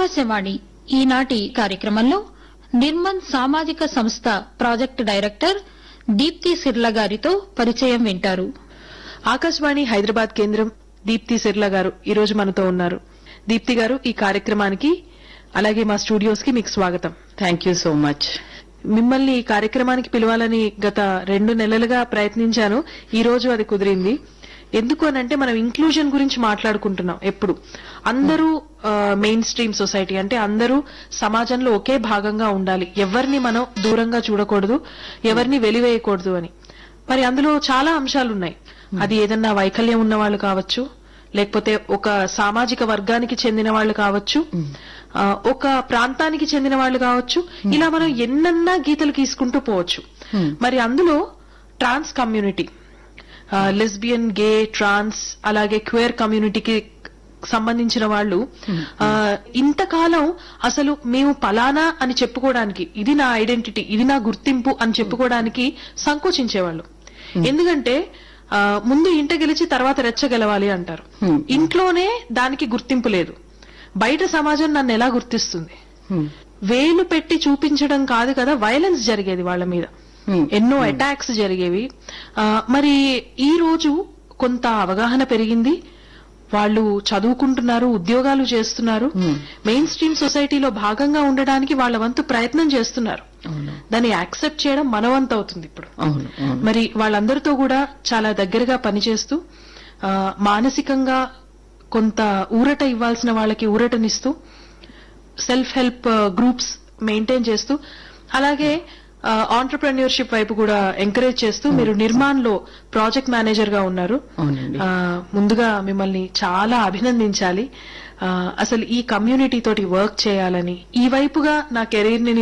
ఆకాశవాణి ఈనాటి కార్యక్రమంలో నిర్మన్ సామాజిక సంస్థ ప్రాజెక్టు డైరెక్టర్ దీప్తి సిర్ల గారితో పరిచయం వింటారు ఆకాశవాణి హైదరాబాద్ కేంద్రం దీప్తి సిర్లా గారు ఈ రోజు మనతో ఉన్నారు దీప్తి గారు ఈ కార్యక్రమానికి అలాగే మా స్టూడియోస్ కి మీకు స్వాగతం థ్యాంక్ యూ సో మచ్ మిమ్మల్ని ఈ కార్యక్రమానికి పిలవాలని గత రెండు నెలలుగా ప్రయత్నించాను ఈ రోజు అది కుదిరింది ఎందుకు అనంటే మనం ఇంక్లూజన్ గురించి మాట్లాడుకుంటున్నాం ఎప్పుడు అందరూ మెయిన్ స్ట్రీమ్ సొసైటీ అంటే అందరూ సమాజంలో ఒకే భాగంగా ఉండాలి ఎవరిని మనం దూరంగా చూడకూడదు ఎవరిని వెలివేయకూడదు అని మరి అందులో చాలా అంశాలు ఉన్నాయి అది ఏదన్నా వైకల్యం ఉన్న వాళ్ళు కావచ్చు లేకపోతే ఒక సామాజిక వర్గానికి చెందిన వాళ్ళు కావచ్చు ఆ, ఒక ప్రాంతానికి చెందిన వాళ్ళు కావచ్చు ఇలా మనం ఎన్నన్నా గీతలు గీసుకుంటూ పోవచ్చు మరి అందులో ట్రాన్స్ కమ్యూనిటీ లెస్బియన్ గే ట్రాన్స్ అలాగే క్వేర్ కమ్యూనిటీకి సంబంధించిన వాళ్ళు ఆ, ఇంతకాలం అసలు మేము పలానా అని చెప్పుకోవడానికి ఇది నా ఐడెంటిటీ ఇది నా గుర్తింపు అని చెప్పుకోవడానికి సంకోచించేవాళ్ళు ఎందుకంటే ఆ, ముందు ఇంట గెలిచి తర్వాత రెచ్చ గెలవాలి అంటారు ఇంట్లోనే దానికి గుర్తింపు లేదు బయట సమాజం నన్ను ఎలా గుర్తిస్తుంది వేలు పెట్టి చూపించడం కాదు కదా వైలెన్స్ జరిగేది వాళ్ళ మీద ఎన్నో అటాక్స్ జరిగేవి ఆ, మరి ఈ రోజు కొంత అవగాహన పెరిగింది వాళ్ళు చదువుకుంటున్నారు ఉద్యోగాలు చేస్తున్నారు మెయిన్ స్ట్రీమ్ సొసైటీలో భాగంగా ఉండడానికి వాళ్ళ వంతు ప్రయత్నం చేస్తున్నారు అవును దాన్ని యాక్సెప్ట్ చేయడం మన వంతు అవుతుంది ఇప్పుడు అవును అవును మరి వాళ్ళందరితో కూడా చాలా దగ్గరగా పనిచేస్తూ ఆ, మానసికంగా కొంత ఊరట ఇవ్వాల్సిన వాళ్ళకి ఊరటనిస్తూ సెల్ఫ్ హెల్ప్ గ్రూప్స్ మెయింటైన్ చేస్తూ అలాగే ఆంటర్ప్రెన్యూర్షిప్ వైపు కూడా ఎంకరేజ్ చేస్తూ మీరు నిర్మాణ్ లో ప్రాజెక్ట్ మేనేజర్ గా ఉన్నారు అవునండి ఆ, ముందుగా మిమ్మల్ని చాలా అభినందించాలి ఆ, అసలు ఈ కమ్యూనిటీ తోటి వర్క్ చేయాలని ఈ వైపుగా నా కెరీర్ ని